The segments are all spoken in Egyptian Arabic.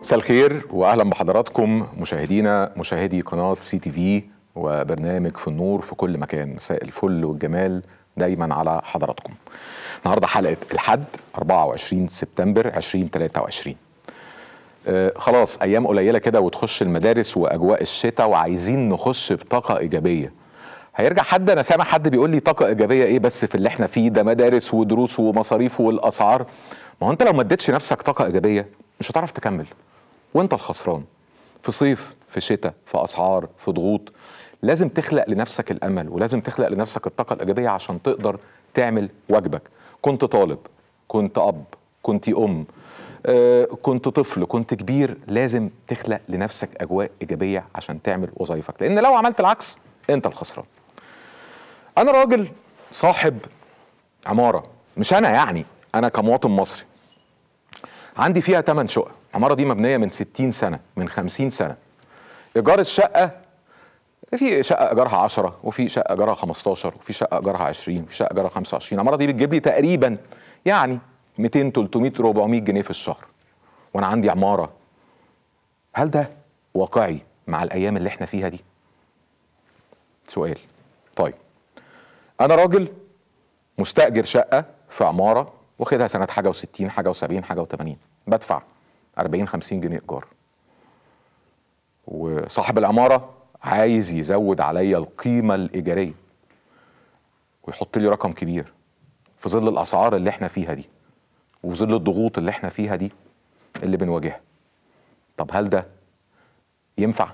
مساء الخير واهلا بحضراتكم مشاهدينا مشاهدي قناه سي تي في وبرنامج في النور في كل مكان مساء الفل والجمال دايما على حضراتكم النهارده حلقه الحد 24 سبتمبر 2023 آه خلاص ايام قليله كده وتخش المدارس واجواء الشتاء وعايزين نخش بطاقه ايجابيه هيرجع حد انا سامع حد بيقول لي طاقه ايجابيه ايه بس في اللي احنا فيه ده مدارس ودروس ومصاريف والاسعار ما هو انت لو ما اديتش نفسك طاقه ايجابيه مش هتعرف تكمل وانت الخسران في صيف في شتاء في اسعار في ضغوط لازم تخلق لنفسك الامل ولازم تخلق لنفسك الطاقه الايجابيه عشان تقدر تعمل واجبك كنت طالب كنت اب كنت ام آه، كنت طفل كنت كبير لازم تخلق لنفسك اجواء ايجابيه عشان تعمل وظائفك لان لو عملت العكس انت الخسران انا راجل صاحب عماره مش انا يعني انا كمواطن مصري عندي فيها 8 شقق العماره دي مبنيه من 60 سنه من 50 سنه ايجار الشقه في شقه ايجارها 10 وفي شقه ايجارها 15 وفي شقه ايجارها 20 وفي شقه ايجارها 25 العماره دي بتجيب لي تقريبا يعني 200 300 400 جنيه في الشهر وانا عندي عماره هل ده واقعي مع الايام اللي احنا فيها دي سؤال طيب انا راجل مستاجر شقه في عماره واخدها سنه حاجه و60 حاجه و70 حاجه و80 بدفع 40 50 جنيه ايجار وصاحب العماره عايز يزود عليا القيمه الايجاريه ويحط لي رقم كبير في ظل الاسعار اللي احنا فيها دي وفي ظل الضغوط اللي احنا فيها دي اللي بنواجهها طب هل ده ينفع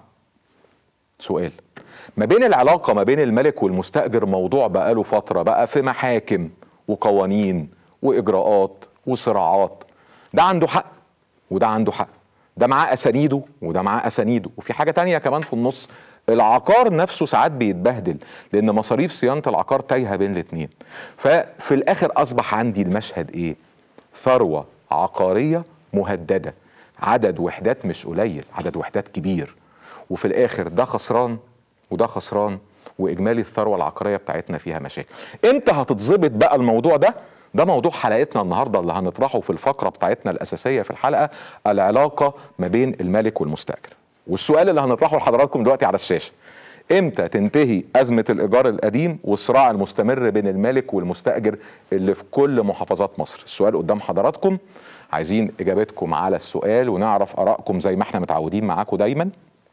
سؤال ما بين العلاقه ما بين الملك والمستاجر موضوع بقاله فتره بقى في محاكم وقوانين واجراءات وصراعات ده عنده حق وده عنده حق ده معاه اسانيده وده معاه اسانيده وفي حاجه تانية كمان في النص العقار نفسه ساعات بيتبهدل لان مصاريف صيانه العقار تايهه بين الاثنين ففي الاخر اصبح عندي المشهد ايه ثروه عقاريه مهدده عدد وحدات مش قليل عدد وحدات كبير وفي الاخر ده خسران وده خسران واجمالي الثروه العقاريه بتاعتنا فيها مشاكل امتى هتتظبط بقى الموضوع ده ده موضوع حلقتنا النهارده اللي هنطرحه في الفقره بتاعتنا الاساسيه في الحلقه العلاقه ما بين المالك والمستاجر والسؤال اللي هنطرحه لحضراتكم دلوقتي على الشاشه امتى تنتهي ازمه الايجار القديم والصراع المستمر بين المالك والمستاجر اللي في كل محافظات مصر السؤال قدام حضراتكم عايزين اجابتكم على السؤال ونعرف ارائكم زي ما احنا متعودين معاكم دايما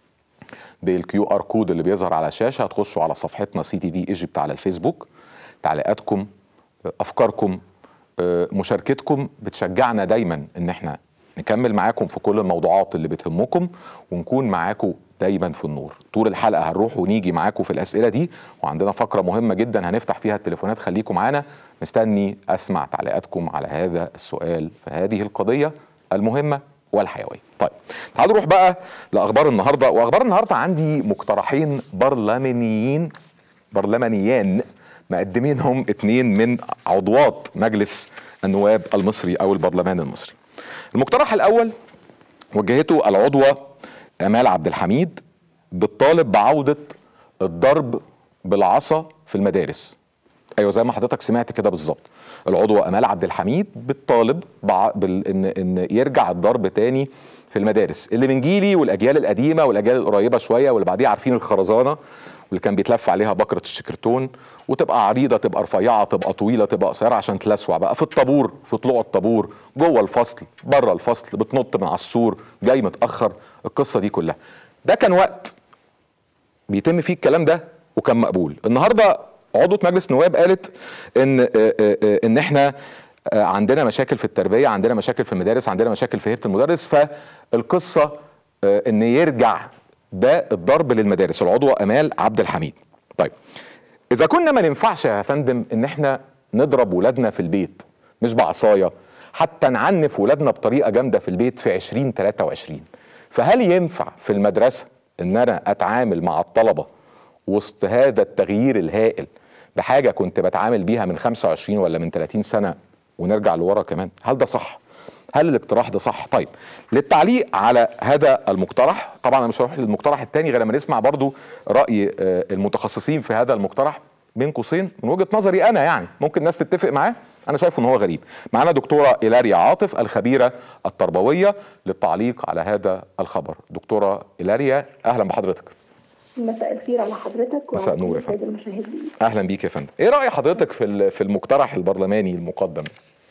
بالكيو ار كود اللي بيظهر على الشاشه هتخشوا على صفحتنا سي تي في ايجيبت على الفيسبوك تعليقاتكم افكاركم مشاركتكم بتشجعنا دايما ان احنا نكمل معاكم في كل الموضوعات اللي بتهمكم ونكون معاكم دايما في النور طول الحلقه هنروح ونيجي معاكم في الاسئله دي وعندنا فقره مهمه جدا هنفتح فيها التليفونات خليكم معانا مستني اسمع تعليقاتكم على هذا السؤال في هذه القضيه المهمه والحيويه طيب تعالوا نروح بقى لاخبار النهارده واخبار النهارده عندي مقترحين برلمانيين برلمانيان مقدمينهم اتنين من عضوات مجلس النواب المصري او البرلمان المصري المقترح الاول وجهته العضوه امال عبد الحميد بتطالب بعوده الضرب بالعصا في المدارس ايوه زي ما حضرتك سمعت كده بالظبط العضوه امال عبد الحميد بتطالب بع... بال... ان ان يرجع الضرب تاني في المدارس اللي من جيلي والاجيال القديمه والاجيال القريبه شويه واللي بعديها عارفين الخرزانه واللي كان بيتلف عليها بكره الشكرتون وتبقى عريضه تبقى رفيعه تبقى طويله تبقى قصيره عشان تلسوع بقى في الطابور في طلوع الطابور جوه الفصل بره الفصل بتنط من على السور جاي متاخر القصه دي كلها ده كان وقت بيتم فيه الكلام ده وكان مقبول النهارده عضوة مجلس نواب قالت ان ان احنا عندنا مشاكل في التربيه عندنا مشاكل في المدارس عندنا مشاكل في هيبه المدرس فالقصه ان يرجع ده الضرب للمدارس العضوة امال عبد الحميد طيب اذا كنا ما ينفعش يا فندم ان احنا نضرب ولادنا في البيت مش بعصايه حتى نعنف ولادنا بطريقه جامده في البيت في 2023 فهل ينفع في المدرسه ان انا اتعامل مع الطلبه وسط هذا التغيير الهائل بحاجه كنت بتعامل بيها من 25 ولا من 30 سنه ونرجع لورا كمان هل ده صح هل الاقتراح ده صح طيب للتعليق على هذا المقترح طبعا انا مش هروح للمقترح الثاني غير لما نسمع برضو راي المتخصصين في هذا المقترح بين قوسين من وجهه نظري انا يعني ممكن الناس تتفق معاه انا شايفه ان هو غريب معانا دكتوره إيلاريا عاطف الخبيره التربويه للتعليق على هذا الخبر دكتوره إيلاريا اهلا بحضرتك مساء الخير على حضرتك مساء وعلى النور يا كل السادة فندم. المشاهدين اهلا بيك يا فندم ايه راي حضرتك في ال- في المقترح البرلماني المقدم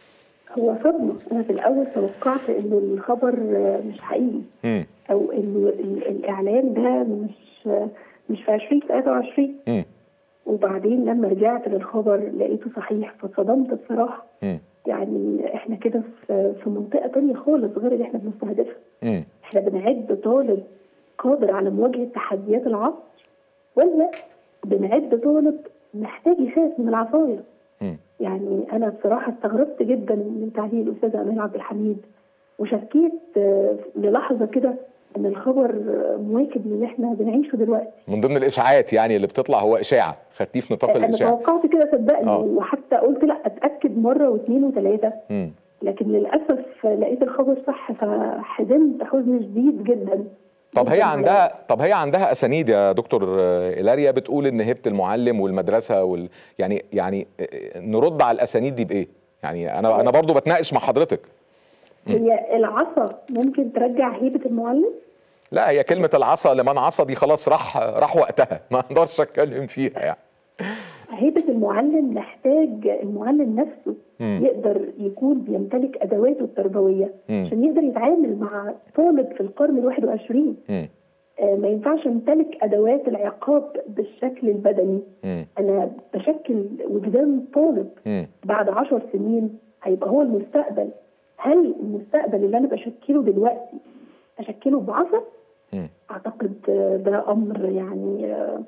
هو صدمة أنا في الأول توقعت إنه الخبر آه، مش حقيقي امم أو إنه ال- الإعلان ده مش آه، مش في 2023 امم وبعدين لما رجعت للخبر لقيته صحيح فاتصدمت بصراحة امم يعني إحنا كده في في منطقة تانية خالص غير اللي إحنا بنستهدفها امم إحنا بنعد طالب قادر على مواجهة تحديات العصر ولا بنعد طالب محتاج يخاف من العصاية امم يعني انا بصراحه استغربت جدا من تعليق الاستاذه امال عبد الحميد وشكيت آه، للحظه كده ان الخبر آه، مواكب للي احنا بنعيشه دلوقتي من ضمن الاشاعات يعني اللي بتطلع هو اشاعه خدتيه في نطاق انا الاشاعه توقعت كده صدقني آه. وحتى قلت لا اتاكد مره واثنين وثلاثه امم لكن للاسف لقيت الخبر صح فحزنت حزن شديد جدا طب هي جداً عندها طب هي عندها اسانيد يا دكتور آه، إيلاريا بتقول ان هبه المعلم والمدرسه وال يعني يعني آه، نرد على الاسانيد دي بايه؟ يعني انا انا برضو بتناقش مع حضرتك هي العصا ممكن ترجع هيبه المعلم لا هي كلمه العصا لمن عصا دي خلاص راح راح وقتها ما اقدرش اتكلم فيها يعني هيبة المعلم محتاج المعلم نفسه مم. يقدر يكون بيمتلك أدواته التربوية مم. عشان يقدر يتعامل مع طالب في القرن الواحد وعشرين امم آه، ما ينفعش امتلك أدوات العقاب بالشكل البدني امم أنا بشكل وجدان طالب امم بعد عشر سنين هيبقى هو المستقبل هل المستقبل اللي أنا بشكله دلوقتي أشكله بعصا؟ امم اعتقد آه، ده امر يعني آه،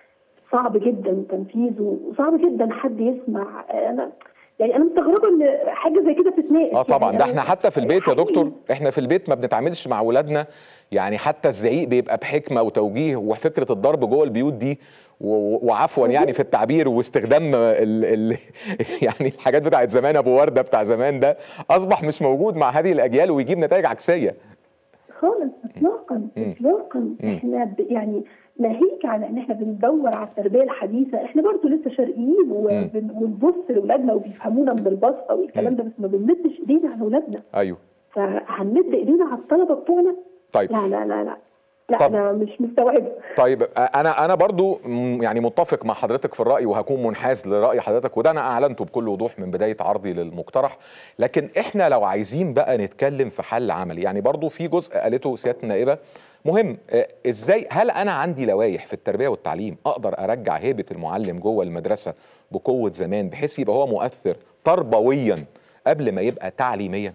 صعب جدا تنفيذه وصعب جدا حد يسمع آه، انا يعني انا مستغربه ان حاجه زي كده بتتناقش اه طبعا يعني ده أنا احنا حتى في البيت يا حقيقي دكتور احنا في البيت ما بنتعاملش مع اولادنا يعني حتى الزعيق بيبقى بحكمه وتوجيه وفكره الضرب جوه البيوت دي و- وعفوا يعني في التعبير واستخدام ال ال يعني الحاجات بتاعت زمان ابو ورده بتاع زمان ده اصبح مش موجود مع هذه الاجيال ويجيب نتائج عكسيه خالص اطلاقا مم. اطلاقا مم. احنا ب- يعني ناهيك على ان احنا بندور على التربيه الحديثه احنا برضو لسه شرقيين وبن- وبنبص لاولادنا وبيفهمونا من البصه والكلام مم. ده بس ما بنمدش ايدينا على اولادنا ايوه فهنمد ايدينا على الطلبه بتوعنا طيب لا لا لا لا لا طب. انا مش مستوعبه طيب انا انا برضو م- يعني متفق مع حضرتك في الراي وهكون منحاز لراي حضرتك وده انا اعلنته بكل وضوح من بدايه عرضي للمقترح لكن احنا لو عايزين بقى نتكلم في حل عملي يعني برضو في جزء قالته سياده النائبه مهم آه، ازاي هل انا عندي لوائح في التربيه والتعليم اقدر ارجع هيبه المعلم جوه المدرسه بقوه زمان بحيث يبقى هو مؤثر تربويا قبل ما يبقى تعليميا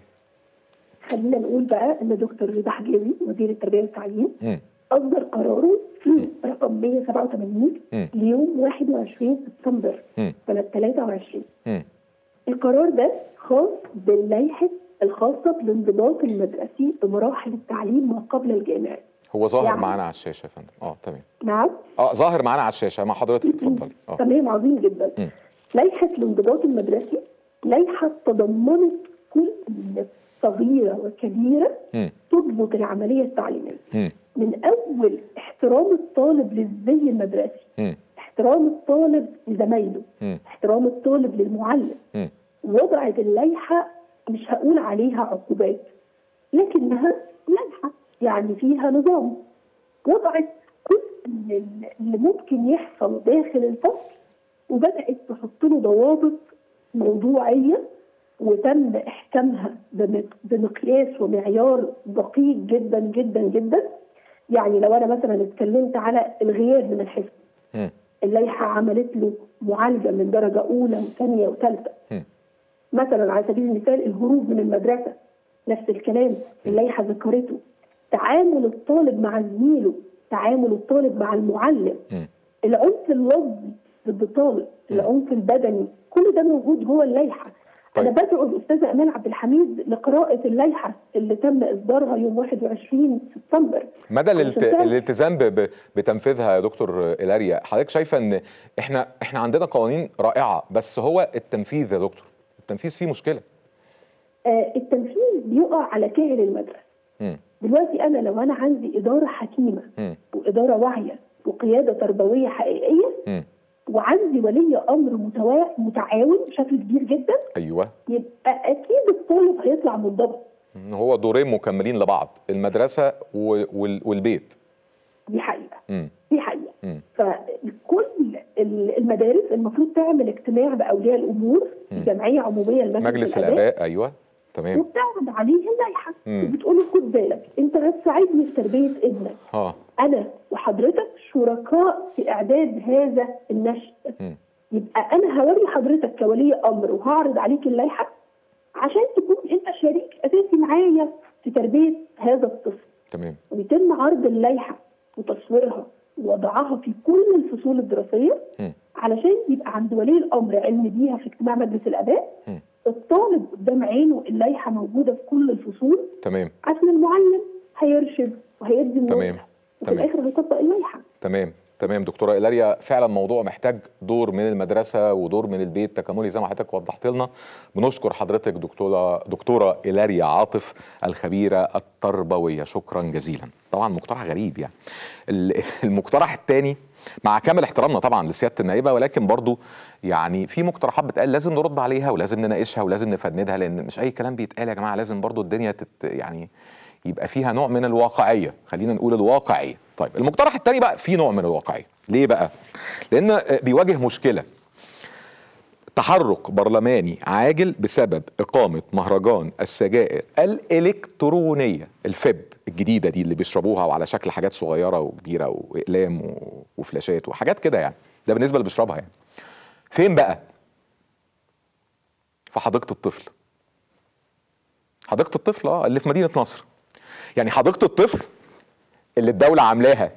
خلينا نقول بقى ان دكتور رضا حجازي وزير التربيه والتعليم مم. اصدر قراره رقم 187 مم. ليوم 21 سبتمبر مم. سنه 23 مم. القرار ده خاص باللائحه الخاصه بالانضباط المدرسي بمراحل التعليم ما قبل الجامعي هو ظاهر يعني- معانا على الشاشه يا فندم اه تمام نعم اه ظاهر معانا على الشاشه مع حضرتك اتفضلي اه تمام عظيم جدا مم. لائحه الانضباط المدرسي لائحه تضمنت كل صغيره وكبيره مم. تضبط العمليه التعليميه مم. من اول احترام الطالب للزي المدرسي مم. احترام الطالب لزمايله مم. احترام الطالب للمعلم مم. وضعت اللائحه مش هقول عليها عقوبات لكنها لائحه يعني فيها نظام وضعت كل اللي اللي ممكن يحصل داخل الفصل وبدات تحط له ضوابط موضوعيه وتم احكامها بمق- بمقياس ومعيار دقيق جدا جدا جدا يعني لو انا مثلا اتكلمت على الغياب من الحصه مم. اللائحه عملت له معالجه من درجه اولى وثانيه وثالثه مم. مثلا على سبيل المثال الهروب من المدرسه نفس الكلام اللائحه ذكرته تعامل الطالب مع زميله تعامل الطالب مع المعلم مم. العنف اللفظي ضد الطالب العنف البدني كل ده موجود جوه اللائحه طيب. انا بدعو الاستاذه امال عبد الحميد لقراءه اللائحه اللي تم اصدارها يوم 21 سبتمبر مدى الالت... عشان تعرف- الالتزام ب... ب... بتنفيذها يا دكتور إيلاريا حضرتك شايفه ان احنا احنا عندنا قوانين رائعه بس هو التنفيذ يا دكتور التنفيذ فيه مشكله آه التنفيذ بيقع على كاهل المدرسه مم. دلوقتي انا لو انا عندي اداره حكيمه مم. واداره واعيه وقياده تربويه حقيقيه مم. وعندي ولي امر متوا... متعاون بشكل كبير جدا ايوه يبقى اكيد الطالب هيطلع منضبط هو دورين مكملين لبعض المدرسه و- وال- والبيت دي حقيقه مم. دي حقيقه مم. فكل ال- المدارس المفروض تعمل اجتماع باولياء الامور مم. جمعيه عموميه لمجلس مجلس الاباء ايوه تمام وبتعرض عليه اللائحه مم. وبتقول له خد بالك انت هتساعدني في تربيه ابنك ها انا وحضرتك شركاء في اعداد هذا النشء مم. يبقى انا هوري حضرتك كولي امر وهعرض عليك اللائحه عشان تكون انت شريك اساسي معايا في تربيه هذا الطفل تمام ويتم عرض اللائحه وتصويرها ووضعها في كل الفصول الدراسيه مم. علشان يبقى عند ولي الامر علم بيها في اجتماع مجلس الاباء مم. الطالب قدام عينه اللائحه موجوده في كل الفصول تمام عشان المعلم هيرشد وهيدي تمام. النصح وفي تمام. الاخر هيطبق اللائحه تمام تمام دكتوره إيلاريا فعلا موضوع محتاج دور من المدرسه ودور من البيت تكاملي زي ما حضرتك وضحت لنا بنشكر حضرتك دكتوره دكتوره إيلاريا عاطف الخبيره التربويه شكرا جزيلا طبعا مقترح غريب يعني ال- المقترح الثاني مع كامل احترامنا طبعا لسياده النائبه ولكن برضو يعني في مقترحات بتقال لازم نرد عليها ولازم نناقشها ولازم نفندها لان مش اي كلام بيتقال يا جماعه لازم برضو الدنيا تت يعني يبقى فيها نوع من الواقعيه خلينا نقول الواقعيه طيب المقترح الثاني بقى فيه نوع من الواقعيه ليه بقى لان بيواجه مشكله تحرك برلماني عاجل بسبب إقامة مهرجان السجائر الإلكترونية الفب الجديدة دي اللي بيشربوها وعلى شكل حاجات صغيرة وكبيرة وإقلام و- وفلاشات وحاجات كده يعني ده بالنسبة اللي بيشربها يعني فين بقى؟ في حديقة الطفل حديقة الطفل اه اللي في مدينة نصر يعني حديقة الطفل اللي الدولة عاملاها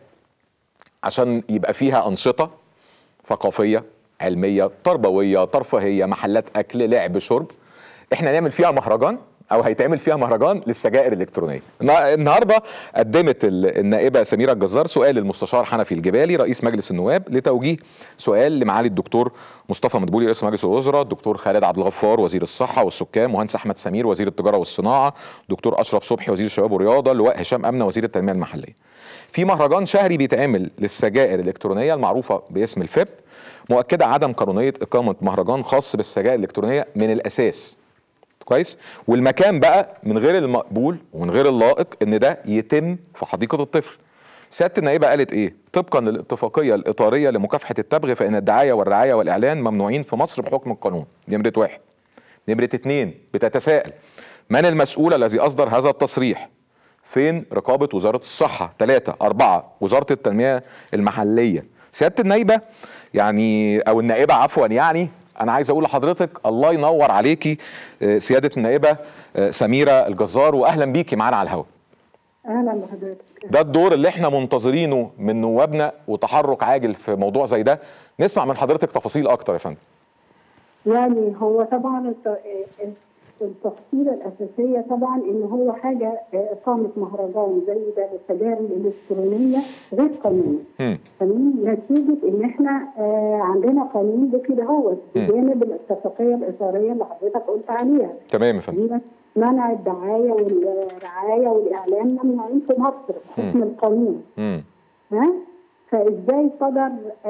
عشان يبقى فيها أنشطة ثقافيه علميه تربويه ترفيهيه محلات اكل لعب شرب احنا نعمل فيها مهرجان او هيتعمل فيها مهرجان للسجائر الالكترونيه النا- النهارده قدمت ال- النائبه سميره الجزار سؤال للمستشار حنفي الجبالي رئيس مجلس النواب لتوجيه سؤال لمعالي الدكتور مصطفى مدبولي رئيس مجلس الوزراء الدكتور خالد عبد الغفار وزير الصحه والسكان مهندس احمد سمير وزير التجاره والصناعه دكتور اشرف صبحي وزير الشباب والرياضه اللواء هشام امنه وزير التنميه المحليه في مهرجان شهري بيتعمل للسجائر الالكترونيه المعروفه باسم الفيب مؤكده عدم قانونيه اقامه مهرجان خاص بالسجائر الالكترونيه من الاساس كويس والمكان بقى من غير المقبول ومن غير اللائق ان ده يتم في حديقه الطفل سياده النائبه قالت ايه طبقا للاتفاقيه الاطاريه لمكافحه التبغ فان الدعايه والرعايه والاعلان ممنوعين في مصر بحكم القانون نمره واحد نمره اتنين بتتساءل من المسؤول الذي اصدر هذا التصريح فين رقابه وزاره الصحه ثلاثة أربعة وزاره التنميه المحليه سياده النائبه يعني او النائبه عفوا يعني انا عايز اقول لحضرتك الله ينور عليكي آه، سياده النائبه آه، سميره الجزار واهلا بيكي معانا على الهواء اهلا بحضرتك ده الدور اللي احنا منتظرينه من نوابنا وتحرك عاجل في موضوع زي ده نسمع من حضرتك تفاصيل اكتر يا فندم يعني هو طبعا الت- التفصيله الاساسيه طبعا ان هو حاجه اقامه مهرجان زي ده للسجائر الالكترونيه غير قانوني مم. تمام نتيجه ان احنا آه، عندنا قانون بكده هو مم. بجانب الاتفاقيه الاطاريه اللي حضرتك قلت عليها تمام يا فندم دي منع الدعايه والرعايه والاعلان ممنوعين في مصر بحكم القانون مم. ها فازاي صدر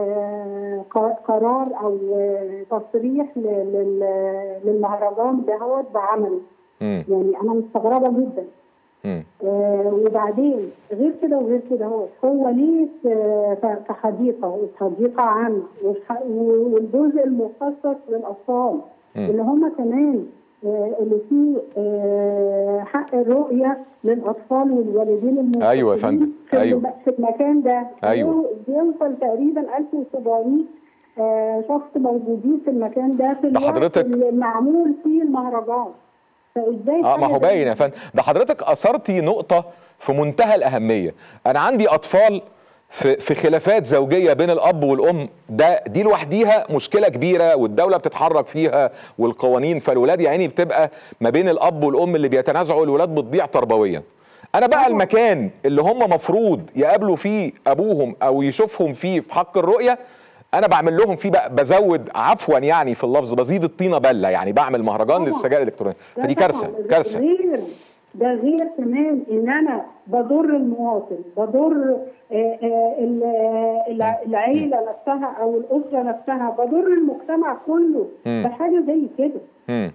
آه، ق- قرار او آه، تصريح ل- لل- للمهرجان دهوت بعمله مم. يعني انا مستغربه جدا مم. آه، وبعدين غير كده وغير كده هو هو ليه في- في في حديقه حديقه عامه وح- والجزء المخصص للاطفال مم. اللي هم كمان آه، اللي فيه آه، حق الرؤيه للاطفال والوالدين المنفصلين أيوة يا فندم، في أيوة. الم- في المكان ده أيوة. بيوصل تقريبا 1700 آه، شخص موجودين في المكان ده في ده الوقت حضرتك- اللي معمول فيه المهرجان فازاي اه ما حاجة هو زي باين يا فندم ده حضرتك اثرتي نقطه في منتهى الاهميه انا عندي اطفال في في خلافات زوجيه بين الاب والام ده دي لوحديها مشكله كبيره والدوله بتتحرك فيها والقوانين فالولاد يا عيني بتبقى ما بين الاب والام اللي بيتنازعوا الولاد بتضيع تربويا انا بقى المكان اللي هم مفروض يقابلوا فيه ابوهم او يشوفهم فيه في حق الرؤيه انا بعمل لهم فيه بقى بزود عفوا يعني في اللفظ بزيد الطينه بله يعني بعمل مهرجان طبعا. للسجائر الالكترونيه لا فدي طبعاً، كارثه كارثه غير ده غير كمان ان انا بضر المواطن بضر آه، آه، ال- آه، الع- العيله نفسها او الاسره نفسها بضر المجتمع كله مم. بحاجه زي كده مم.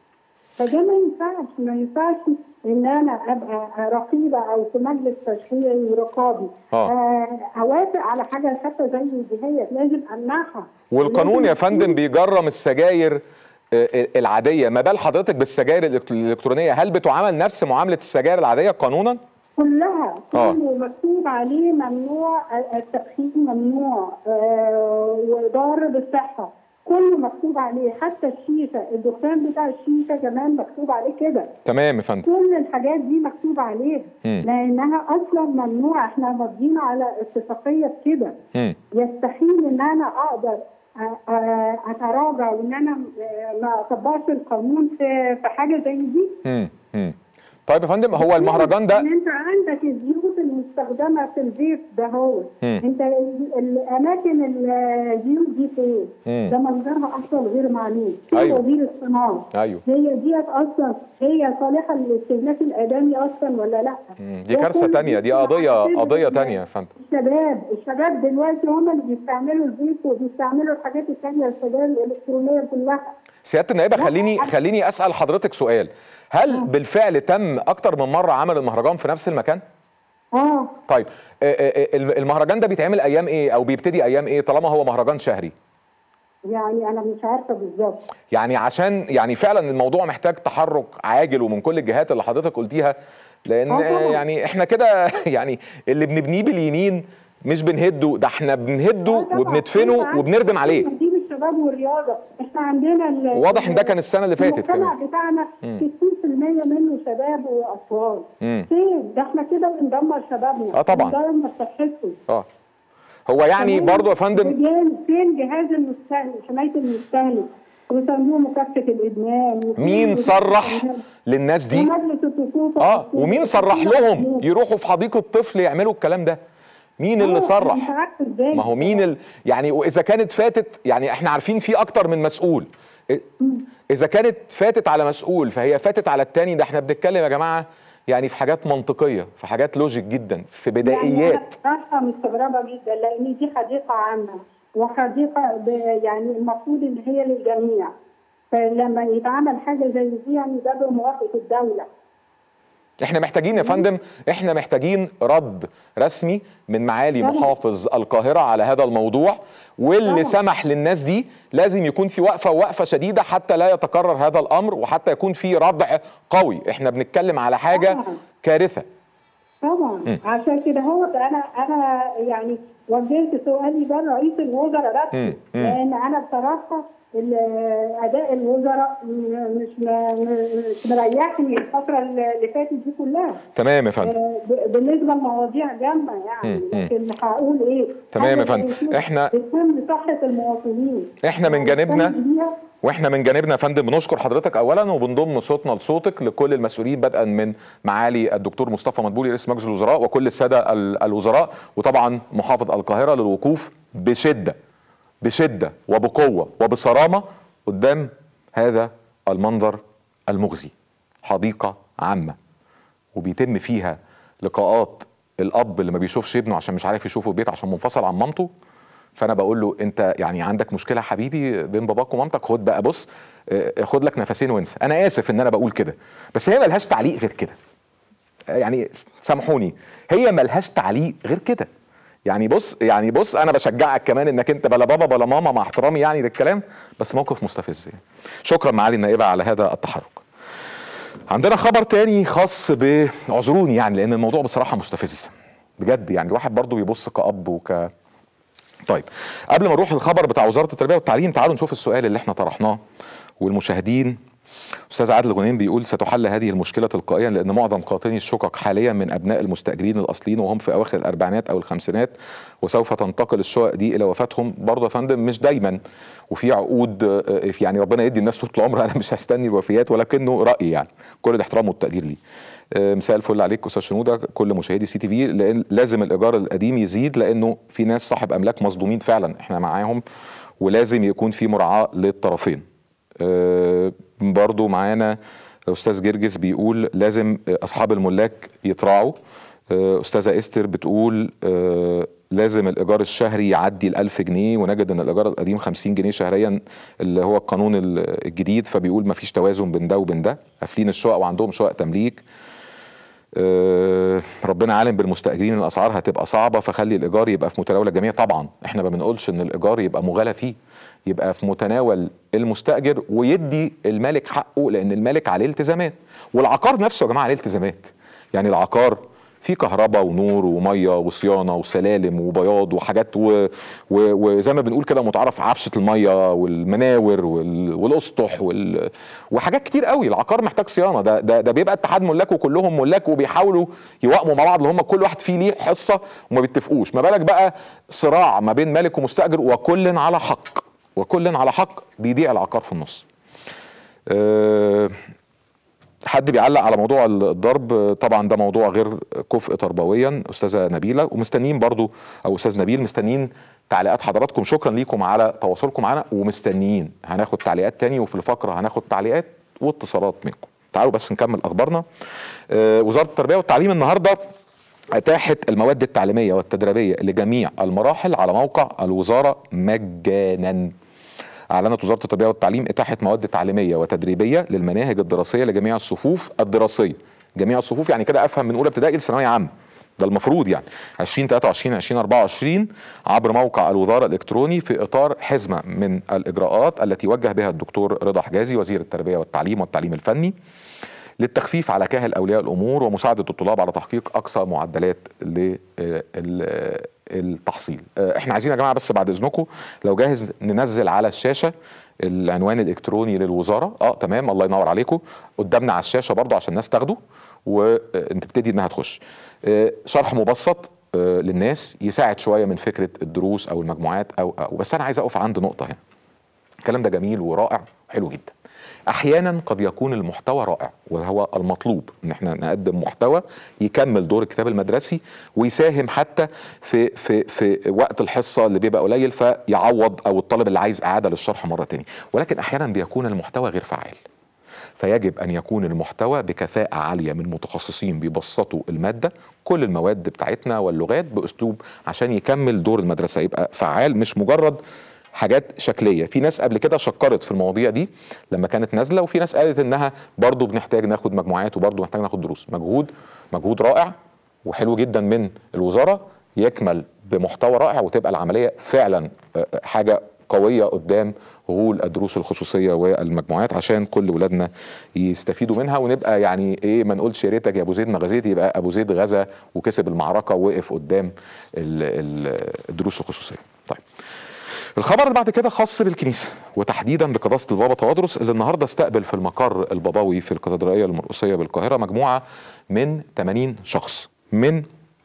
فده ما ينفعش ما ينفعش ان انا ابقى رقيبه او في مجلس تشريعي ورقابي آه. آه، اوافق على حاجه حتى زي دهيت لازم امنعها والقانون لازم يا فندم يكون- بيجرم السجاير آه، آه، العاديه ما بال حضرتك بالسجاير الإلكتر- الالكترونيه هل بتعامل نفس معامله السجاير العاديه قانونا كلها آه. كله مكتوب عليه ممنوع التدخين ممنوع آه وضار بالصحه كله مكتوب عليه حتى الشيشه الدخان بتاع الشيشه كمان مكتوب عليه كده تمام يا فندم كل الحاجات دي مكتوب عليها مم. لانها اصلا ممنوعه احنا ماضيين على اتفاقيه بكده مم. يستحيل ان انا اقدر أ- أ- اتراجع وان انا آه، ما اطبقش القانون في في حاجه زي دي مم. مم. طيب يا فندم هو المهرجان ده ان انت عندك الزيوت المستخدمه في الزيت ده هو مم. انت ال- الاماكن الزيوت دي فين؟ مم. ده منظرها اصلا غير معلوم في أيوة. وزير الصناعه ايوه هي ديت اصلا هي صالحه للاستهلاك الادمي اصلا ولا لا؟ مم. دي ده كارثه كل تانية دي دي قضيه حاجات قضيه بتبقى- تانية يا فندم الشباب الشباب دلوقتي هم اللي بيستعملوا الزيت وبيستعملوا الحاجات الثانيه السجاير الالكترونيه كلها سياده النائبه لا، خليني أنا- خليني اسال حضرتك سؤال هل بالفعل تم اكتر من مره عمل المهرجان في نفس المكان اه طيب آه، آه، آه، المهرجان ده بيتعمل ايام ايه او بيبتدي ايام ايه طالما هو مهرجان شهري يعني انا مش عارفه بالظبط يعني عشان يعني فعلا الموضوع محتاج تحرك عاجل ومن كل الجهات اللي حضرتك قلتيها لان آه طبعاً. يعني احنا كده يعني اللي بنبنيه باليمين مش بنهده ده احنا بنهده آه طبعاً. وبندفنه أنت عارف وبنردم عليه تنظيم الشباب والرياضه احنا عندنا ال- واضح إن ده كان السنة اللي فاتت المجتمع كمان. بتاعنا مم. 60% منه شباب واطفال مم. فين ده احنا كده بندمر شبابنا آه طبعاً. بندمر صحتهم اه هو يعني كمان برضو يا فندم فين فين جهاز المستهلك حمايه المستهلك وصندوق مكافحه الادمان وفين مين وزارة صرح الإعلام للناس دي ومجلس الخصوصة اه ومين صرح لهم يروحوا في حديقه طفل يعملوا الكلام ده مين اللي صرح مش عارفه ازاي ما هو مين ال... يعني واذا كانت فاتت يعني احنا عارفين في اكتر من مسؤول إ- اذا كانت فاتت على مسؤول فهي فاتت على التاني ده احنا بنتكلم يا جماعه يعني في حاجات منطقيه في حاجات لوجيك جدا في يعني بدائيات أنا بصراحة مستغربة جدا لأن دي حديقة عامة وحديقة ب- يعني المفروض إن هي للجميع فلما يتعمل حاجة زي دي يعني ده بموافقة الدولة احنا محتاجين يا فندم احنا محتاجين رد رسمي من معالي طبعا. محافظ القاهره على هذا الموضوع واللي طبعا. سمح للناس دي لازم يكون في وقفه وقفه شديده حتى لا يتكرر هذا الامر وحتى يكون في ردع قوي احنا بنتكلم على حاجه طبعا. كارثه طبعا عشان كده هو ده انا انا يعني وجهت سؤالي ده لرئيس الوزراء مم. نفسه مم. لان انا بصراحه ال- اداء الوزراء م- مش م- مش مريحني الفتره اللي فاتت دي كلها تمام يا فندم آه، ب- بالنسبه لمواضيع جامه يعني مم. مم. لكن هقول ايه تمام يا حاجة فندم. زي كده إحنا- بتكون لصحه المواطنين إحنا من جانبنا نهتم بيها. واحنا من جانبنا يا فندم بنشكر حضرتك اولا وبنضم صوتنا لصوتك لكل المسؤولين بدءا من معالي الدكتور مصطفى مدبولي رئيس مجلس الوزراء وكل الساده ال- الوزراء وطبعا محافظ القاهره للوقوف بشده بشده وبقوه وبصرامه قدام هذا المنظر المخزي حديقه عامه وبيتم فيها لقاءات الاب اللي ما بيشوفش ابنه عشان مش عارف يشوفه البيت عشان منفصل عن مامته فانا بقول له انت يعني عندك مشكله حبيبي بين باباك ومامتك خد بقى بص آه، خد لك نفسين وانسى انا اسف ان انا بقول كده بس هي ملهاش تعليق غير كده آه، يعني سامحوني هي ملهاش تعليق غير كده يعني بص يعني بص انا بشجعك كمان انك انت بلا بابا بلا ماما مع احترامي يعني للكلام بس موقف مستفز يعني. شكرا معالي النائبه على هذا التحرك عندنا خبر تاني خاص بعذروني يعني لان الموضوع بصراحه مستفز بجد يعني الواحد برضو بيبص كأب وك طيب قبل ما نروح للخبر بتاع وزاره التربيه والتعليم تعالوا نشوف السؤال اللي احنا طرحناه والمشاهدين استاذ عادل غنيم بيقول ستحل هذه المشكله تلقائيا لان معظم قاطني الشقق حاليا من ابناء المستاجرين الاصليين وهم في اواخر الاربعينات او الخمسينات وسوف تنتقل الشقق دي الى وفاتهم برضه يا فندم مش دايما وفي عقود آه، آه، يعني ربنا يدي الناس طول العمر انا مش هستني الوفيات ولكنه رايي يعني كل الاحترام والتقدير ليه آه، مساء الفل عليك استاذ شنوده كل مشاهدي سي تي في لان لازم الايجار القديم يزيد لانه في ناس صاحب املاك مصدومين فعلا احنا معاهم ولازم يكون في مراعاه للطرفين آه، برضو معانا استاذ جرجس بيقول لازم اصحاب الملاك يتراعوا آه، استاذه استر بتقول آه، لازم الايجار الشهري يعدي ال 1000 جنيه ونجد ان الايجار القديم 50 جنيه شهريا اللي هو القانون ال- الجديد فبيقول ما فيش توازن بين ده وبين ده قافلين الشقق وعندهم شقق تمليك آه، ربنا عالم بالمستاجرين الاسعار هتبقى صعبه فخلي الايجار يبقى في متناول الجميع طبعا احنا ما بنقولش ان الايجار يبقى مغالى فيه يبقى في متناول المستاجر ويدي المالك حقه لان المالك عليه التزامات والعقار نفسه يا جماعه عليه التزامات يعني العقار في كهرباء ونور وميه وصيانه وسلالم وبياض وحاجات و... و... وزي ما بنقول كده متعرف عفشه الميه والمناور وال... والاسطح وال... وحاجات كتير قوي العقار محتاج صيانه ده ده, ده بيبقى اتحاد ملاك وكلهم ملاك وبيحاولوا يوائموا مع بعض اللي هم كل واحد فيه ليه حصه وما بيتفقوش ما بالك بقى صراع ما بين مالك ومستاجر وكل على حق وكل على حق بيضيع العقار في النص أه حد بيعلق على موضوع الضرب طبعا ده موضوع غير كفء تربويا استاذه نبيله ومستنيين برضو او استاذ نبيل مستنيين تعليقات حضراتكم شكرا ليكم على تواصلكم معنا ومستنيين هناخد تعليقات تاني وفي الفقره هناخد تعليقات واتصالات منكم تعالوا بس نكمل اخبارنا آه وزاره التربيه والتعليم النهارده اتاحت المواد التعليميه والتدريبيه لجميع المراحل على موقع الوزاره مجانا أعلنت وزارة التربية والتعليم إتاحة مواد تعليمية وتدريبية للمناهج الدراسية لجميع الصفوف الدراسية جميع الصفوف يعني كده أفهم من أولى ابتدائي لثانوية عامة ده المفروض يعني 2023 2024 عبر موقع الوزارة الإلكتروني في إطار حزمة من الإجراءات التي وجه بها الدكتور رضا حجازي وزير التربية والتعليم والتعليم الفني للتخفيف على كاهل اولياء الامور ومساعده الطلاب على تحقيق اقصى معدلات للتحصيل احنا عايزين يا جماعه بس بعد اذنكم لو جاهز ننزل على الشاشه العنوان الالكتروني للوزاره اه تمام الله ينور عليكم قدامنا على الشاشه برضو عشان الناس تاخده وانت تبتدي انها تخش آه، شرح مبسط آه، للناس يساعد شويه من فكره الدروس او المجموعات او او بس انا عايز اقف عند نقطه هنا الكلام ده جميل ورائع وحلو جدا احيانا قد يكون المحتوى رائع وهو المطلوب ان احنا نقدم محتوى يكمل دور الكتاب المدرسي ويساهم حتى في في في وقت الحصه اللي بيبقى قليل فيعوض او الطالب اللي عايز اعاده للشرح مره تاني ولكن احيانا بيكون المحتوى غير فعال فيجب ان يكون المحتوى بكفاءه عاليه من متخصصين بيبسطوا الماده كل المواد بتاعتنا واللغات باسلوب عشان يكمل دور المدرسه يبقى فعال مش مجرد حاجات شكليه في ناس قبل كده شكرت في المواضيع دي لما كانت نازله وفي ناس قالت انها برضو بنحتاج ناخد مجموعات وبرضو محتاج ناخد دروس مجهود مجهود رائع وحلو جدا من الوزاره يكمل بمحتوى رائع وتبقى العمليه فعلا آه، حاجه قويه قدام غول الدروس الخصوصيه والمجموعات عشان كل ولادنا يستفيدوا منها ونبقى يعني ايه ما نقولش يا ريتك يا ابو زيد ما غزيت يبقى ابو زيد غزا وكسب المعركه ووقف قدام ال- ال- الدروس الخصوصيه. طيب الخبر اللي بعد كده خاص بالكنيسه وتحديدا بقداسه البابا توادرس اللي النهارده استقبل في المقر البابوي في الكاتدرائيه المرقسيه بالقاهره مجموعه من 80 شخص من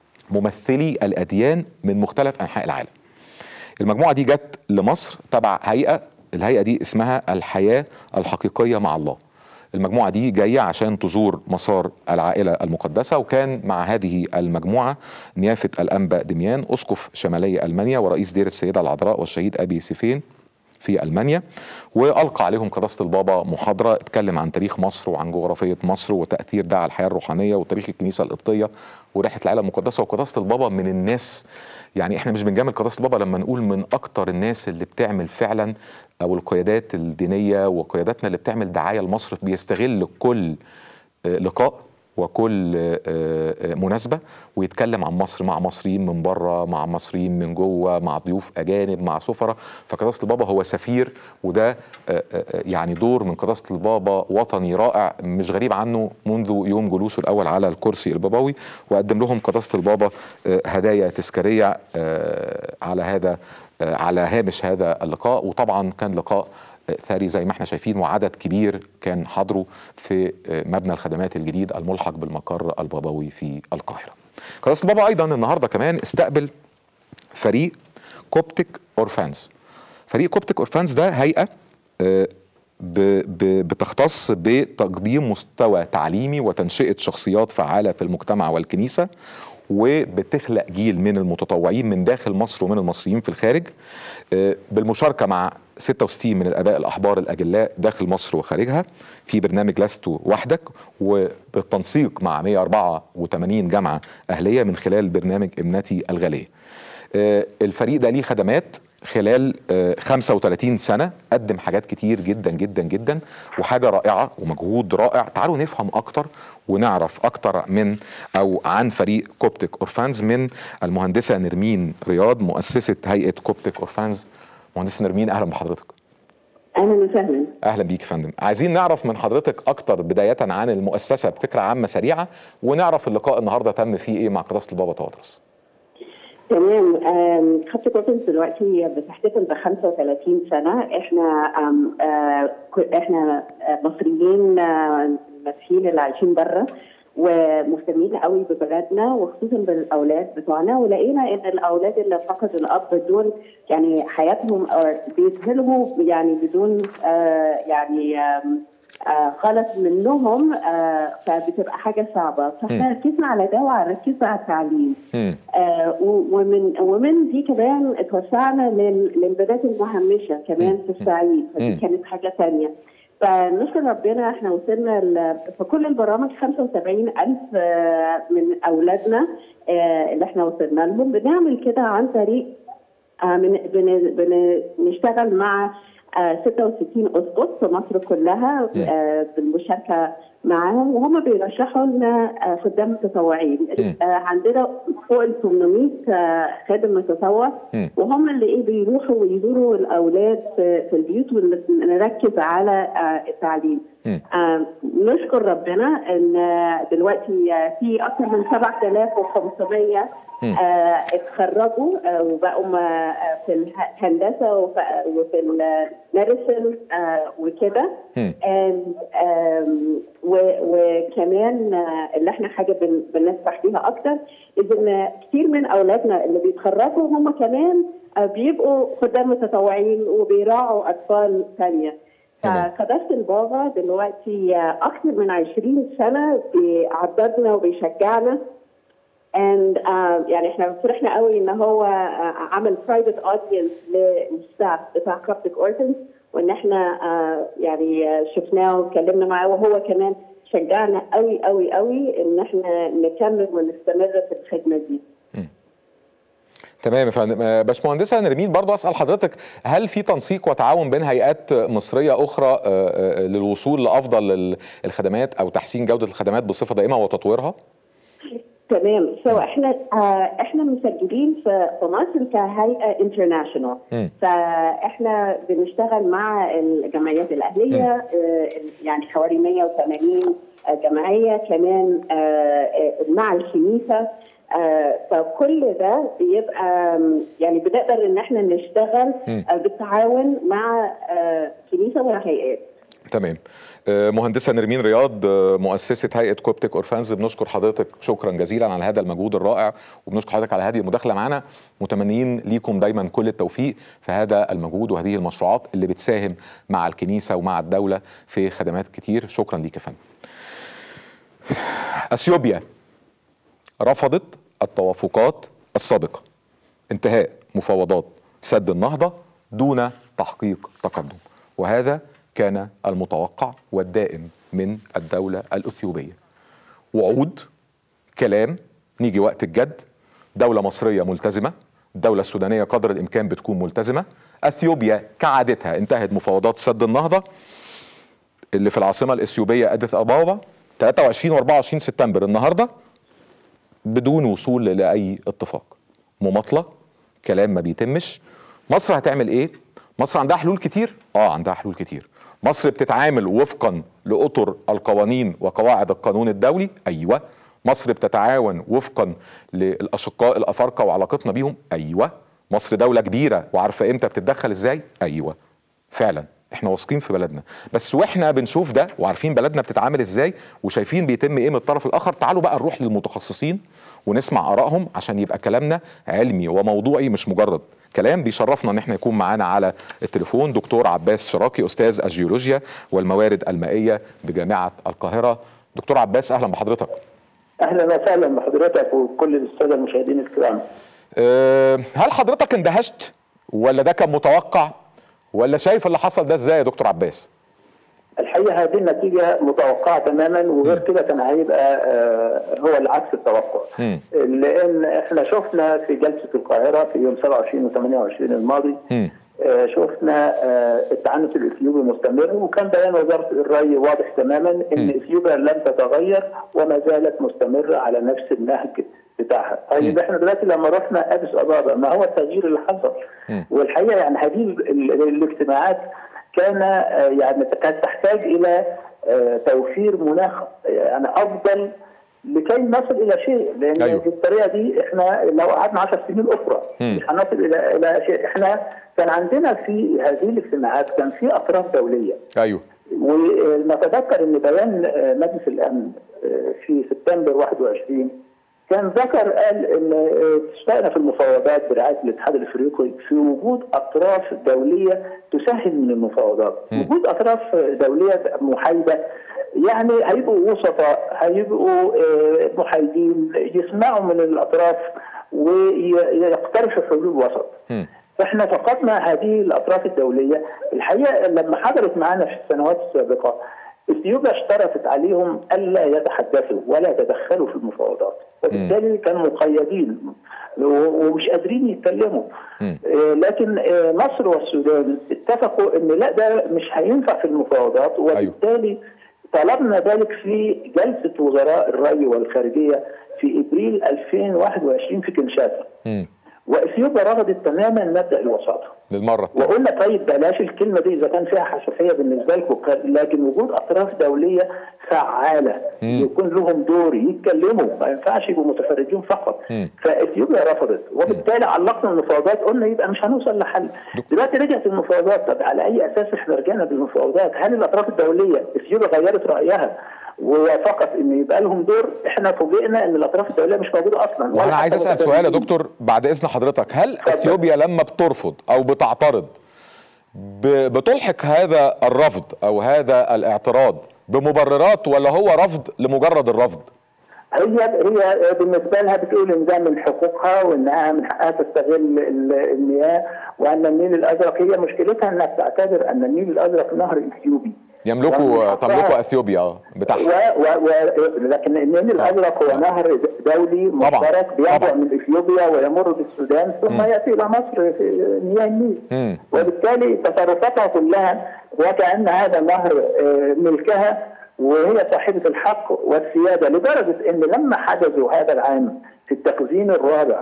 ممثلي الاديان من مختلف انحاء العالم. المجموعه دي جت لمصر تبع هيئه الهيئه دي اسمها الحياه الحقيقيه مع الله. المجموعه دي جايه عشان تزور مسار العائله المقدسه وكان مع هذه المجموعه نيافه الانبا دميان اسقف شمالي المانيا ورئيس دير السيده العذراء والشهيد ابي سيفين في المانيا والقى عليهم قداسه البابا محاضره اتكلم عن تاريخ مصر وعن جغرافيه مصر وتاثير ده على الحياه الروحانيه وتاريخ الكنيسه القبطيه ورحله العائله المقدسه وقداسه البابا من الناس يعني احنا مش بنجامل قداسه البابا لما نقول من اكتر الناس اللي بتعمل فعلا او القيادات الدينيه وقياداتنا اللي بتعمل دعايه لمصر بيستغل كل آه، لقاء وكل آه، آه، مناسبة ويتكلم عن مصر مع مصريين من بره مع مصريين من جوه مع ضيوف أجانب مع سفرة فقداسة البابا هو سفير وده آه، آه، آه، يعني دور من قداسة البابا وطني رائع مش غريب عنه منذ يوم جلوسه الأول على الكرسي البابوي وقدم لهم قداسة البابا آه، هدايا تذكارية آه، على هذا آه، على هامش هذا اللقاء وطبعا كان لقاء ثري زي ما احنا شايفين وعدد كبير كان حضروا في مبنى الخدمات الجديد الملحق بالمقر البابوي في القاهره. قداسه البابا ايضا النهارده كمان استقبل فريق كوبتيك اورفانز. فريق كوبتيك اورفانز ده هيئه آه، ب- ب- بتختص بتقديم مستوى تعليمي وتنشئه شخصيات فعاله في المجتمع والكنيسه وبتخلق جيل من المتطوعين من داخل مصر ومن المصريين في الخارج آه، بالمشاركه مع 66 من الاباء الاحبار الاجلاء داخل مصر وخارجها في برنامج لست وحدك وبالتنسيق مع 184 جامعه اهليه من خلال برنامج ابنتي الغاليه. آه، الفريق ده ليه خدمات خلال آه، 35 سنة قدم حاجات كتير جدا جدا جدا وحاجة رائعة ومجهود رائع تعالوا نفهم أكتر ونعرف أكتر من أو عن فريق كوبتك أورفانز من المهندسة نرمين رياض مؤسسة هيئة كوبتك أورفانز مهندسة نرمين أهلا بحضرتك اهلا وسهلا اهلا بيك يا فندم عايزين نعرف من حضرتك اكتر بدايه عن المؤسسه بفكره عامه سريعه ونعرف اللقاء النهارده تم فيه ايه مع قداسه البابا تواضرس تمام آم، خط كوبنز دلوقتي بتحتفل ب 35 سنه احنا آم، آه، ك- احنا آه، مصريين آه، المسيحيين اللي عايشين بره ومهتمين قوي ببلدنا وخصوصا بالاولاد بتوعنا ولقينا ان الاولاد اللي فقدوا الاب دول يعني حياتهم آه، بيذهلوا يعني بدون آه، يعني آم، آه، غلط منهم آه، فبتبقى حاجه صعبه فاحنا ركزنا على ده وركزنا على التعليم مم. آه، و- ومن ومن دي كمان اتوسعنا لل- للبلاد المهمشه كمان في الصعيد فدي مم. كانت حاجه ثانيه فنشكر ربنا احنا وصلنا ل- في كل البرامج 75 ألف آه، من أولادنا آه، اللي احنا وصلنا لهم بنعمل كده عن طريق آه، من- بن- بنشتغل مع آه، 66 اسقف في مصر كلها مم. آه، بالمشاركه معاهم وهم بيرشحوا لنا آه، خدام متطوعين مم. آه، عندنا فوق ال 800 آه، خادم متطوع مم. وهم اللي ايه بيروحوا ويزوروا الاولاد في في البيوت ونركز على آه، التعليم مم. آه، نشكر ربنا ان آه، دلوقتي آه، في اكثر من 7500 مم. آه، اتخرجوا آه، وبقوا ما- آه، في الهندسه وف- وفي الميديسن وكده مم. and, آم، و- وكمان آه، اللي احنا حاجه بن- بنسمح بيها اكتر إذ ان كتير من اولادنا اللي بيتخرجوا هم كمان آه، بيبقوا خدام متطوعين وبيراعوا اطفال ثانيه تمام. فقداسه البابا دلوقتي آه، اكثر من 20 سنه بيعضدنا وبيشجعنا and uh, يعني احنا فرحنا قوي ان هو uh, عمل برايفت اودينس للستاف بتاع كابتك اورتنز وان احنا uh, يعني uh, شفناه واتكلمنا معاه وهو كمان شجعنا قوي قوي قوي ان احنا نكمل ونستمر في الخدمه دي. تمام يا فندم آه، باشمهندسه نرمين برضو اسال حضرتك هل في تنسيق وتعاون بين هيئات مصريه اخرى آه، آه، للوصول لافضل ال- الخدمات او تحسين جوده الخدمات بصفه دائمه وتطويرها؟ تمام سو احنا آه احنا مسجلين في في مصر كهيئه انترناشونال مم. فاحنا بنشتغل مع الجمعيات الاهليه آه يعني حوالي 180 جمعيه كمان آه آه، مع الكنيسه آه فكل ده بيبقى آم، يعني بنقدر ان احنا نشتغل مم. آه بالتعاون مع آه كنيسه وهيئات تمام آه، مهندسه نرمين رياض آه، مؤسسه هيئه كوبتك اورفانز بنشكر حضرتك شكرا جزيلا على هذا المجهود الرائع وبنشكر حضرتك على هذه المداخله معنا متمنيين ليكم دايما كل التوفيق في هذا المجهود وهذه المشروعات اللي بتساهم مع الكنيسه ومع الدوله في خدمات كتير شكرا ليك يا فندم اثيوبيا رفضت التوافقات السابقه انتهاء مفاوضات سد النهضه دون تحقيق تقدم وهذا كان المتوقع والدائم من الدوله الاثيوبيه وعود كلام نيجي وقت الجد دولة مصرية ملتزمة الدولة السودانية قدر الإمكان بتكون ملتزمة أثيوبيا كعادتها انتهت مفاوضات سد النهضة اللي في العاصمة الإثيوبية أديس أبابا 23 و24 سبتمبر النهاردة بدون وصول لأي اتفاق مماطلة كلام ما بيتمش مصر هتعمل ايه مصر عندها حلول كتير اه عندها حلول كتير مصر بتتعامل وفقا لاطر القوانين وقواعد القانون الدولي ايوه مصر بتتعاون وفقا للاشقاء الافارقه وعلاقتنا بيهم ايوه مصر دوله كبيره وعارفه امتى بتتدخل ازاي ايوه فعلا احنا واثقين في بلدنا بس واحنا بنشوف ده وعارفين بلدنا بتتعامل ازاي وشايفين بيتم ايه من الطرف الاخر تعالوا بقى نروح للمتخصصين ونسمع ارائهم عشان يبقى كلامنا علمي وموضوعي مش مجرد كلام بيشرفنا ان احنا يكون معانا على التليفون دكتور عباس شراكي استاذ الجيولوجيا والموارد المائيه بجامعه القاهره دكتور عباس اهلا بحضرتك اهلا وسهلا بحضرتك وكل الساده المشاهدين الكرام أه هل حضرتك اندهشت ولا ده كان متوقع ولا شايف اللي حصل ده ازاي يا دكتور عباس الحقيقه هذه النتيجه متوقعه تماما وغير كده كان هيبقى آه، هو العكس التوقع مم. لان احنا شفنا في جلسه القاهره في يوم 27 و28 الماضي مم. آه، شفنا آه، التعنت الاثيوبي مستمر وكان بيان وزاره الري واضح تماما ان اثيوبيا لم تتغير وما زالت مستمره على نفس النهج بتاعها. طيب احنا دلوقتي لما رحنا اديس ابابا ما هو التغيير اللي حصل؟ والحقيقه يعني هذه ال- ال- الاجتماعات كان آه، يعني كانت تحتاج الى آه، توفير مناخ آه، يعني افضل لكي نصل الى شيء لان أيوه. بالطريقه دي احنا لو قعدنا 10 سنين اخرى مم. مش هنصل الى الى شيء احنا كان عندنا في هذه الاجتماعات كان في اطراف دوليه ايوه ونتذكر ان بيان آه، مجلس الامن آه، في سبتمبر 21 كان ذكر قال ان آه، اشتقنا في المفاوضات برعايه الاتحاد الافريقي في وجود اطراف دوليه تسهل من المفاوضات، وجود اطراف دوليه محايده يعني هيبقوا وسطاء هيبقوا آه، محايدين يسمعوا من الاطراف ويقترحوا حلول وسط. مم. فاحنا فقدنا هذه الاطراف الدوليه الحقيقه لما حضرت معنا في السنوات السابقه اثيوبيا اشترطت عليهم الا يتحدثوا ولا يتدخلوا في المفاوضات وبالتالي كانوا مقيدين و- ومش قادرين يتكلموا مم. آه، لكن آه، مصر والسودان اتفقوا ان لا ده مش هينفع في المفاوضات وبالتالي طلبنا ذلك في جلسه وزراء الري والخارجيه في ابريل 2021 في كنشاسا مم. واثيوبيا رفضت تماما مبدا الوساطه للمره الثانيه وقلنا طيب بلاش الكلمه دي اذا كان فيها حساسيه بالنسبه لكم ك- لكن وجود اطراف دوليه فعاله مم. يكون لهم دور يتكلموا ما ينفعش يبقوا متفرجين فقط مم. فاثيوبيا رفضت وبالتالي علقنا المفاوضات قلنا يبقى مش هنوصل لحل دلوقتي رجعت المفاوضات طب على اي اساس احنا رجعنا بالمفاوضات هل الاطراف الدوليه اثيوبيا غيرت رايها ووافقت ان يبقى لهم دور احنا فوجئنا ان الاطراف الدوليه مش موجوده اصلا ولا وانا عايز حتى اسال سؤال يا متفرجين. دكتور بعد اذن حضرتك هل اتفضل. اثيوبيا لما بترفض او بتعترض ب- بتلحق هذا الرفض او هذا الاعتراض بمبررات ولا هو رفض لمجرد الرفض هي هي بالنسبه لها بتقول ان ده من حقوقها وانها من حقها تستغل ال- المياه وان النيل الازرق هي مشكلتها انها بتعتبر ان النيل الازرق نهر اثيوبي يملكوا يعني تملكوا اثيوبيا اه و بتاعها و و لكن النيل الازرق هو نهر دولي مشترك بينبع طبعا. من اثيوبيا ويمر بالسودان ثم ياتي الى مصر في مياه النيل مم. وبالتالي تصرفاتها كلها وكأن هذا النهر آه، ملكها وهي صاحبة الحق والسيادة لدرجة أن لما حجزوا هذا العام في التخزين الرابع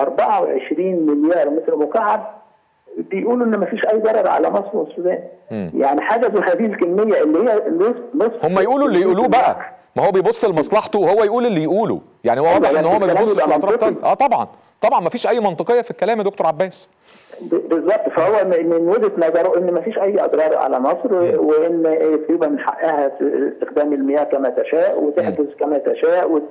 24 مليار متر مكعب بيقولوا ان مفيش اي ضرر على مصر والسودان مم. يعني حجزوا هذه الكميه اللي هي نص نص هم يقولوا اللي يقولوه بقى ما هو بيبص لمصلحته وهو يقول اللي يقوله يعني هو واضح ان هو ما الكلام بيبصش يبقى لاطراف منطقي. تانية اه طبعا طبعا ما فيش اي منطقيه في الكلام يا دكتور عباس ب- بالظبط فهو من من وجهه نظره ان ما فيش اي اضرار على مصر وان اثيوبيا من حقها ت- استخدام المياه كما تشاء وتحجز كما تشاء وت-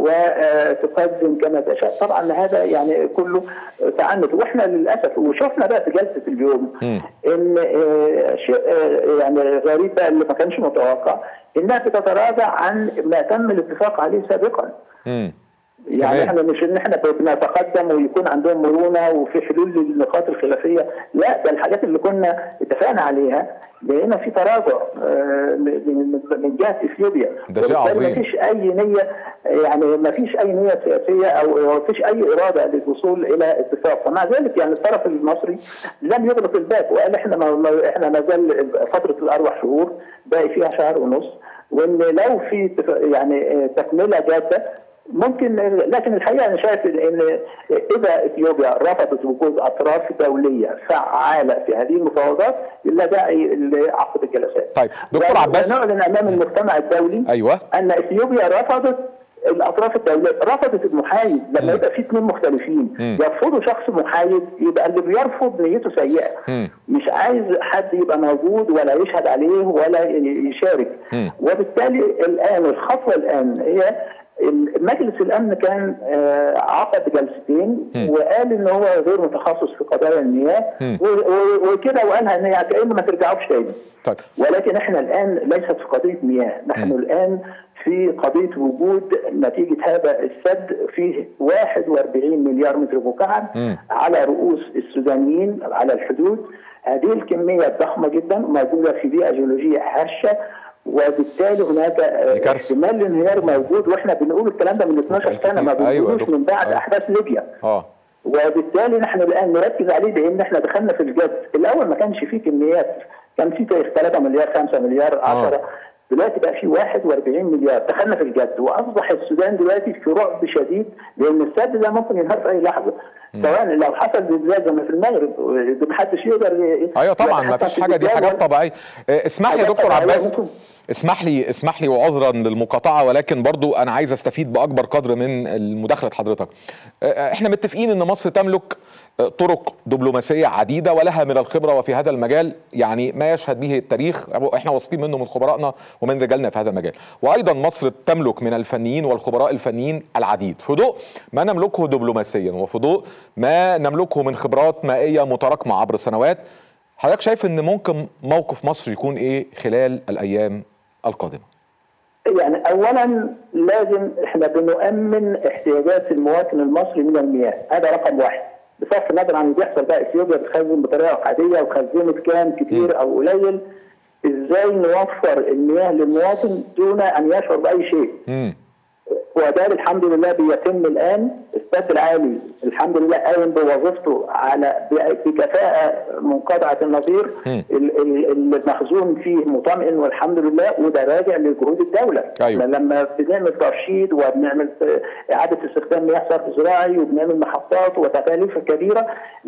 وتقدم كما تشاء طبعا هذا يعني كله تعنت واحنا للاسف وشفنا بقى في جلسه اليوم مم. ان آه، شيء آه، يعني غريب بقى اللي ما كانش متوقع انها بتتراجع عن ما تم الاتفاق عليه سابقا امم يعني تمام. احنا مش ان احنا بنتقدم ويكون عندهم مرونه وفي حلول للنقاط الخلافيه لا ده الحاجات اللي كنا اتفقنا عليها لقينا في تراجع آه، من من- من جهه اثيوبيا ده شيء عظيم. ما فيش اي نيه يعني ما فيش اي نيه سياسيه او ما فيش اي اراده للوصول الى اتفاق ومع ذلك يعني الطرف المصري لم يغلق الباب وقال احنا ما ما- احنا ما زال فتره الاربع شهور باقي فيها شهر ونص وان لو في اتفاق- يعني آه، تكمله جاده ممكن لكن الحقيقه انا شايف ان اذا اثيوبيا رفضت وجود اطراف دوليه فعاله في هذه المفاوضات لا داعي لعقد الجلسات. طيب دكتور عباس نعلن امام المجتمع الدولي ايوه ان اثيوبيا رفضت الاطراف الدوليه رفضت المحايد لما يبقى في اثنين مختلفين مم. يرفضوا شخص محايد يبقى اللي بيرفض نيته سيئه مم. مش عايز حد يبقى موجود ولا يشهد عليه ولا يشارك مم. وبالتالي الان الخطوه الان هي مجلس الامن كان آه، عقد جلستين مم. وقال ان هو غير متخصص في قضايا المياه مم. و- و- وكده وقالها ان يعني كأن ما ترجعوش تاني طيب ولكن احنا الان ليست في قضيه مياه، نحن مم. الان في قضيه وجود نتيجه هذا السد فيه 41 مليار متر مكعب مم. على رؤوس السودانيين على الحدود هذه الكميه ضخمه جدا موجوده في بيئه جيولوجيه هشه وبالتالي هناك آه، دي كارثة. احتمال الانهيار موجود واحنا بنقول الكلام ده من 12 سنه ما كتير. أيوة يا بنقولوش دكتور. من بعد أيوة. احداث ليبيا اه وبالتالي نحن الان نركز عليه لان احنا دخلنا في الجد الاول ما كانش فيه كميات كان في 3 مليار 5 مليار 10 دلوقتي بقى في 41 مليار دخلنا في الجد واصبح السودان دلوقتي في رعب شديد لان السد ده ممكن ينهار في اي لحظه سواء لو حصل زلزال زي ما في المغرب ده محدش يقدر ي- ايوه طبعا ما يتحكم فيش في حاجه دي الزلزال حاجات ولا- طبيعيه آه، اسمح لي يا حاجات دكتور طبيعية عباس ممكن. اسمح لي اسمح لي وعذرا للمقاطعه ولكن برضو انا عايز استفيد باكبر قدر من مداخله حضرتك آه، احنا متفقين ان مصر تملك آه، طرق دبلوماسيه عديده ولها من الخبره وفي هذا المجال يعني ما يشهد به التاريخ احنا واثقين منه من خبرائنا ومن رجالنا في هذا المجال وايضا مصر تملك من الفنيين والخبراء الفنيين العديد في ضوء ما نملكه دبلوماسيا وفي ضوء ما نملكه من خبرات مائيه متراكمه عبر سنوات حضرتك شايف ان ممكن موقف مصر يكون ايه خلال الايام القادمه يعني اولا لازم احنا بنؤمن احتياجات المواطن المصري من المياه هذا رقم واحد بصرف النظر عن اللي بيحصل بقى اثيوبيا بتخزن بطريقه عاديه وخزنت كام كتير او قليل ازاي نوفر المياه للمواطن دون ان يشعر باي شيء امم وده الحمد لله بيتم الان السد العالي الحمد لله قايم بوظيفته على بكفاءه منقطعه النظير مم. ال- ال- المخزون فيه مطمئن والحمد لله وده راجع لجهود الدوله أيوة. إحنا لما بنعمل ترشيد وبنعمل اعاده استخدام مياه صرف زراعي وبنعمل محطات وتكاليف كبيره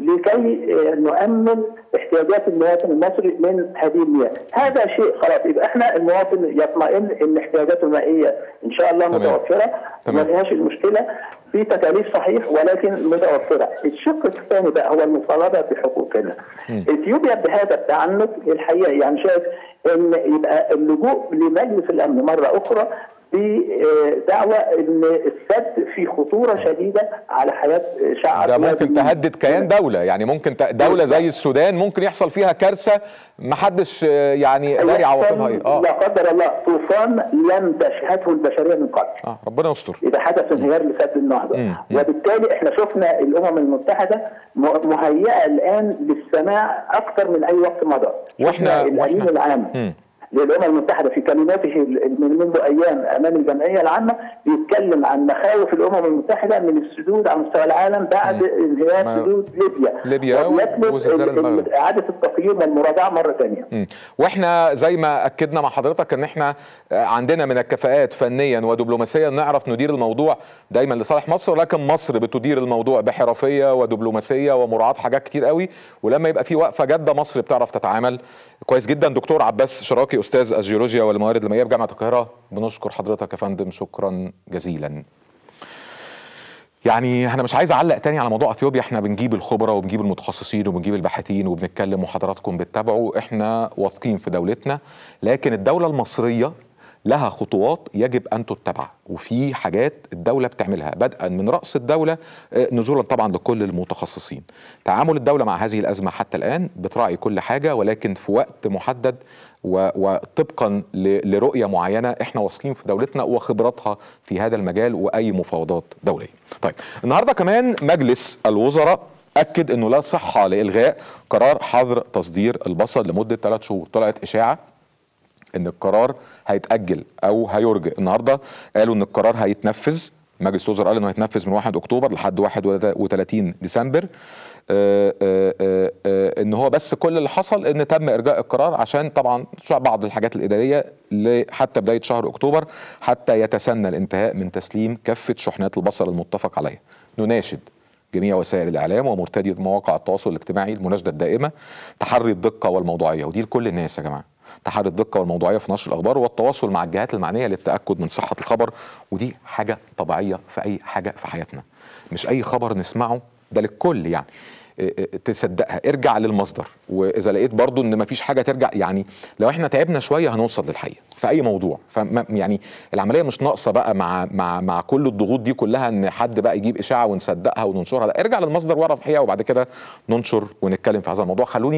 لكي آه، نؤمن احتياجات المواطن المصري من هذه المياه هذا شيء خلاص يبقى احنا المواطن يطمئن ان احتياجاته المائيه ان شاء الله تمام. متوفره تمام. ما فيهاش المشكله في تكاليف صحيح ولكن متوفره الشق الثاني بقى هو المطالبه بحقوقنا اثيوبيا بهذا التعنت الحقيقه يعني شايف ان يبقى اللجوء لمجلس الامن مره اخرى بدعوى ان السد في خطوره شديده على حياه شعب ده ممكن تهدد كيان دوله يعني ممكن ت- دوله زي السودان ممكن يحصل فيها كارثه محدش آه، يعني قادر يعوقبها ايه اه لا قدر الله طوفان لم تشهده البشريه من قبل اه ربنا يستر اذا حدث انهيار لسد النهضه مم. مم. وبالتالي احنا شفنا الامم المتحده م- مهيئه الان للسماع اكثر من اي وقت مضى وإحنا- شفنا الامين وإحنا- العام مم. للامم المتحده في كلماته ال- من منذ ايام امام الجمعيه العامه بيتكلم عن مخاوف الامم المتحده من السدود على مستوى العالم بعد انهيار ما- سدود ليبيا ليبيا وبيطلب وزلزال ال- ال- المغرب. اعاده التقييم والمراجعه مره ثانيه مم. واحنا زي ما اكدنا مع حضرتك ان احنا آه، عندنا من الكفاءات فنيا ودبلوماسيا نعرف ندير الموضوع دايما لصالح مصر ولكن مصر بتدير الموضوع بحرفيه ودبلوماسيه ومراعاه حاجات كتير قوي ولما يبقى في وقفه جاده مصر بتعرف تتعامل كويس جدا دكتور عباس شراكي استاذ الجيولوجيا والموارد المائيه بجامعه القاهره بنشكر حضرتك يا فندم شكرا جزيلا يعني انا مش عايز اعلق تاني على موضوع اثيوبيا احنا بنجيب الخبراء وبنجيب المتخصصين وبنجيب الباحثين وبنتكلم وحضراتكم بتتابعوا احنا واثقين في دولتنا لكن الدوله المصريه لها خطوات يجب ان تتبع وفي حاجات الدوله بتعملها بدءا من راس الدوله آه، نزولا طبعا لكل المتخصصين تعامل الدوله مع هذه الازمه حتى الان بتراعي كل حاجه ولكن في وقت محدد و- وطبقا ل- لرؤيه معينه احنا واثقين في دولتنا وخبراتها في هذا المجال واي مفاوضات دوليه. طيب النهارده كمان مجلس الوزراء اكد انه لا صحه لالغاء قرار حظر تصدير البصل لمده ثلاث شهور، طلعت اشاعه ان القرار هيتاجل او هيرجئ النهارده قالوا ان القرار هيتنفذ مجلس الوزراء قال انه هيتنفذ من 1 اكتوبر لحد 31 ديسمبر آه، آه، آه، آه، ان هو بس كل اللي حصل ان تم ارجاء القرار عشان طبعا شع- بعض الحاجات الاداريه ل- حتى بدايه شهر اكتوبر حتى يتسنى الانتهاء من تسليم كافه شحنات البصل المتفق عليها نناشد جميع وسائل الاعلام ومرتدي مواقع التواصل الاجتماعي المناشده الدائمه تحري الدقه والموضوعيه ودي لكل الناس يا جماعه تحري الدقه والموضوعيه في نشر الاخبار والتواصل مع الجهات المعنيه للتاكد من صحه الخبر ودي حاجه طبيعيه في اي حاجه في حياتنا مش اي خبر نسمعه ده للكل يعني إيه إيه تصدقها ارجع للمصدر واذا لقيت برضو ان مفيش حاجه ترجع يعني لو احنا تعبنا شويه هنوصل للحقيقه في اي موضوع فما يعني العمليه مش ناقصه بقى مع مع مع كل الضغوط دي كلها ان حد بقى يجيب اشاعه ونصدقها وننشرها لا ارجع للمصدر واعرف الحقيقه وبعد كده ننشر ونتكلم في هذا الموضوع خلوني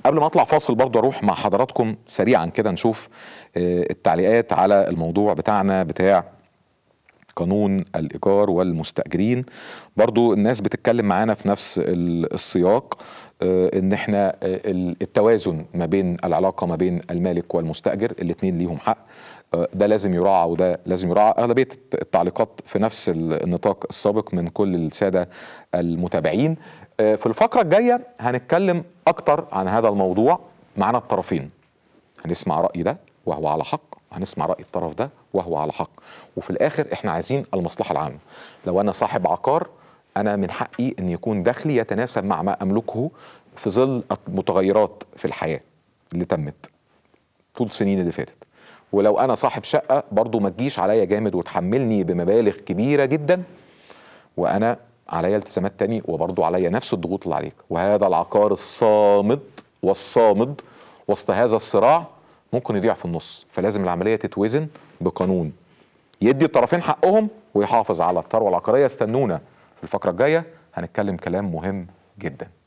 قبل ما اطلع فاصل برضو اروح مع حضراتكم سريعا كده نشوف آه، التعليقات على الموضوع بتاعنا بتاع قانون الإيجار والمستأجرين برضو الناس بتتكلم معانا في نفس ال- السياق آه، ان احنا آه، ال- التوازن ما بين العلاقة ما بين المالك والمستأجر الاتنين ليهم حق آه، ده لازم يراعى وده لازم يراعى أغلبية الت- التعليقات في نفس ال- النطاق السابق من كل السادة المتابعين آه، في الفقرة الجاية هنتكلم أكتر عن هذا الموضوع معنا الطرفين هنسمع رأي ده وهو على حق هنسمع رأي الطرف ده وهو على حق وفي الآخر احنا عايزين المصلحة العامة لو أنا صاحب عقار أنا من حقي أن يكون دخلي يتناسب مع ما أملكه في ظل المتغيرات في الحياة اللي تمت طول السنين اللي فاتت ولو أنا صاحب شقة برضو ما تجيش عليا جامد وتحملني بمبالغ كبيرة جدا وانا عليا التزامات تاني وبرضه عليا نفس الضغوط اللي عليك وهذا العقار الصامد والصامد وسط هذا الصراع ممكن يضيع في النص فلازم العمليه تتوزن بقانون يدي الطرفين حقهم ويحافظ على الثروه العقاريه استنونا في الفقره الجايه هنتكلم كلام مهم جدا